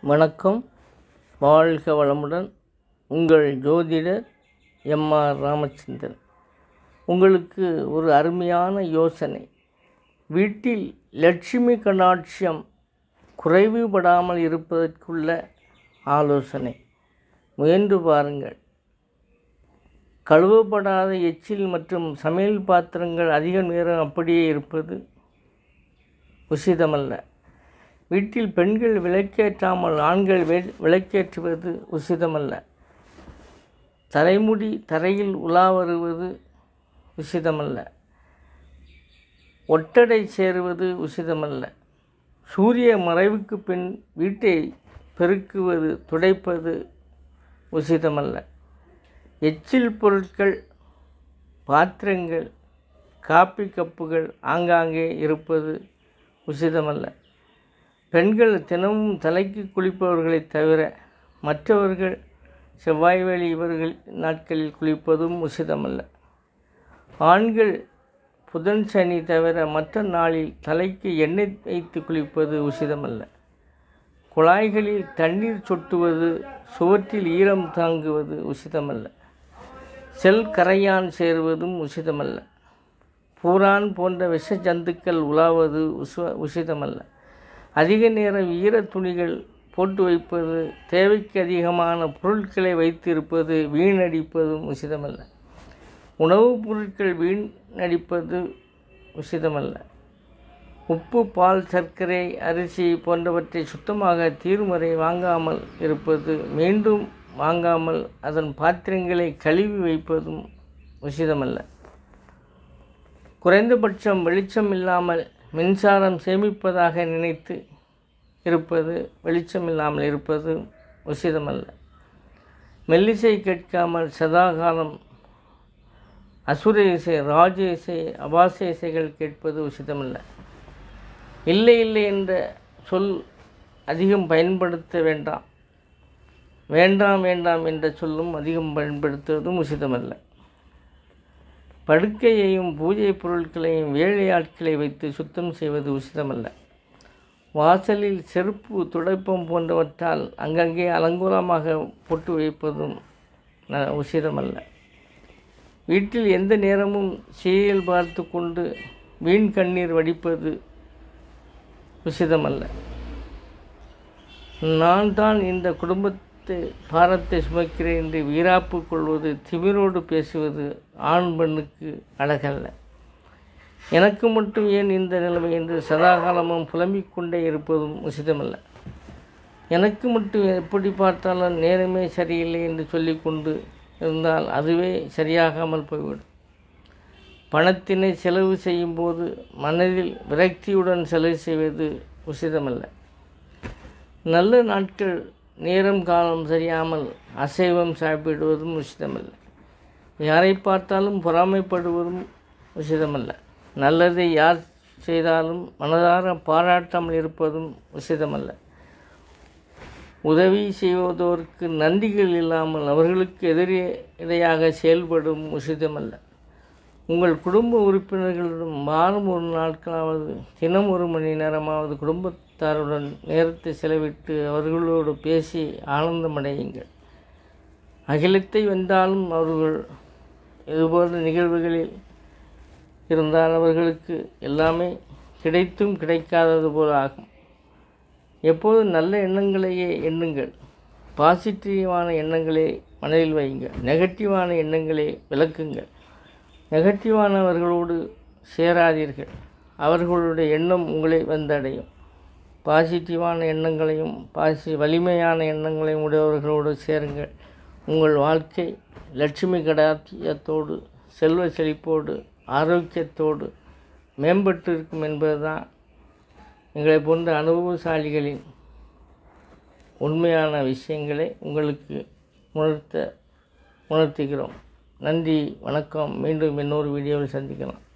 வணக்கம் வாழ்க வளமுடன் உங்கள் ஜோதிடர் எம்ஆர் ராமச்சந்திரன் உங்களுக்கு ஒரு அருமையான யோசனை வீட்டில் லட்சுமி கடாட்சியம் குறைவுபடாமல் இருப்பதற்குள்ள ஆலோசனை முயன்று பாருங்கள் கழுவப்படாத எச்சில் மற்றும் சமையல் பாத்திரங்கள் அதிக நேரம் அப்படியே இருப்பது உசிதமல்ல வீட்டில் பெண்கள் விளக்கேற்றாமல் ஆண்கள் வே விளக்கேற்றுவது உசிதமல்ல தலைமுடி தரையில் உலா வருவது உசிதமல்ல ஒட்டடை சேருவது உசிதமல்ல சூரிய மறைவுக்கு பின் வீட்டை பெருக்குவது துடைப்பது உசிதமல்ல எச்சில் பொருட்கள் பாத்திரங்கள் காப்பி கப்புகள் ஆங்காங்கே இருப்பது உசிதமல்ல பெண்கள் தினமும் தலைக்கு குளிப்பவர்களைத் தவிர மற்றவர்கள் செவ்வாய் வேளை இவர்கள் நாட்களில் குளிப்பதும் உசிதமல்ல ஆண்கள் புதன் சனி தவிர மற்ற நாளில் தலைக்கு எண்ணெய் வைத்து குளிப்பது உசிதமல்ல குழாய்களில் தண்ணீர் சொட்டுவது சுவற்றில் ஈரம் தாங்குவது உசிதமல்ல செல் கரையான் சேருவதும் உசிதமல்ல பூரான் போன்ற விஷ ஜந்துக்கள் உலாவது உச உசிதமல்ல அதிக நேரம் ஈர துணிகள் போட்டு வைப்பது தேவைக்கு அதிகமான பொருட்களை வைத்திருப்பது வீணடிப்பதும் உசிதமல்ல உணவுப் பொருட்கள் வீணடிப்பது உசிதமல்ல உப்பு பால் சர்க்கரை அரிசி போன்றவற்றை சுத்தமாக தீர்முறை வாங்காமல் இருப்பது மீண்டும் வாங்காமல் அதன் பாத்திரங்களை கழுவி வைப்பதும் உசிதமல்ல குறைந்தபட்சம் வெளிச்சம் இல்லாமல் மின்சாரம் சேமிப்பதாக நினைத்து இருப்பது வெளிச்சம் இல்லாமல் இருப்பது உசிதமல்ல மெல்லிசை கேட்காமல் சதாகாலம் அசுர இசை ராஜ இசை அபாச இசைகள் கேட்பது உசிதமல்ல இல்லை இல்லை என்ற சொல் அதிகம் பயன்படுத்த வேண்டாம் வேண்டாம் வேண்டாம் என்ற சொல்லும் அதிகம் பயன்படுத்துவதும் உசிதமல்ல படுக்கையையும் பூஜை பொருட்களையும் வேலையாட்களை வைத்து சுத்தம் செய்வது உசிதமல்ல வாசலில் செருப்பு துடைப்பம் போன்றவற்றால் அங்கங்கே அலங்கோலமாக போட்டு வைப்பதும் ந- உசிதமல்ல வீட்டில் எந்த நேரமும் சீரியல் பார்த்து கொண்டு வீண் கண்ணீர் வடிப்பது உசிதமல்ல நான் தான் இந்த குடும்பத்தை பாரத்தை சுமக்கிறேன் என்று வீராப்பு கொள்வது திமிரோடு பேசுவது ஆண் பெண்ணுக்கு அழகல்ல எனக்கு மட்டும் ஏன் இந்த நிலைமை என்று சதாகாலமும் புலம்பிக் கொண்டே இருப்பதும் உசிதமல்ல எனக்கு மட்டும் எப்படி பார்த்தாலும் நேரமே சரியில்லை என்று சொல்லிக்கொண்டு இருந்தால் அதுவே சரியாகாமல் போய்விடும் பணத்தினை செலவு செய்யும்போது மனதில் விரக்தியுடன் செலவு செய்வது உசிதமல்ல நல்ல நாட்கள் நேரம் காலம் சரியாமல் அசைவம் சாப்பிடுவதும் உசிதமல்ல யாரை பார்த்தாலும் பொறாமைப்படுவதும் உசிதமல்ல நல்லதை யார் செய்தாலும் மனதார பாராட்டாமல் இருப்பதும் உசிதமல்ல உதவி செய்வதோருக்கு நன்றிகள் இல்லாமல் அவர்களுக்கு எதிரே இடையாக செயல்படும் உசிதமல்ல உங்கள் குடும்ப உறுப்பினர்களிடம் வாரம் ஒரு நாட்களாவது தினம் ஒரு மணி நேரமாவது குடும்பத்தாருடன் நேரத்தை செலவிட்டு அவர்களோடு பேசி ஆனந்தமடையுங்கள் அகிலத்தை வென்றாலும் அவர்கள் இதுபோன்ற நிகழ்வுகளில் இருந்தால் அவர்களுக்கு எல்லாமே கிடைத்தும் கிடைக்காதது போல ஆகும் எப்போதும் நல்ல எண்ணங்களையே எண்ணுங்கள் பாசிட்டிவான எண்ணங்களை மனதில் வையுங்கள் நெகட்டிவான எண்ணங்களை விளக்குங்கள் நெகட்டிவானவர்களோடு சேராதீர்கள் அவர்களுடைய எண்ணம் உங்களை வந்தடையும் பாசிட்டிவான எண்ணங்களையும் பாசி வலிமையான எண்ணங்களையும் உடையவர்களோடு சேருங்கள் உங்கள் வாழ்க்கை லட்சுமி கடாத்தியத்தோடு செல்வ செழிப்போடு ஆரோக்கியத்தோடு மேம்பட்டு இருக்கும் என்பதுதான் எங்களை போன்ற அனுபவசாலிகளின் உண்மையான விஷயங்களை உங்களுக்கு உணர்த்த உணர்த்துகிறோம் நன்றி வணக்கம் மீண்டும் இன்னொரு வீடியோவில் சந்திக்கலாம்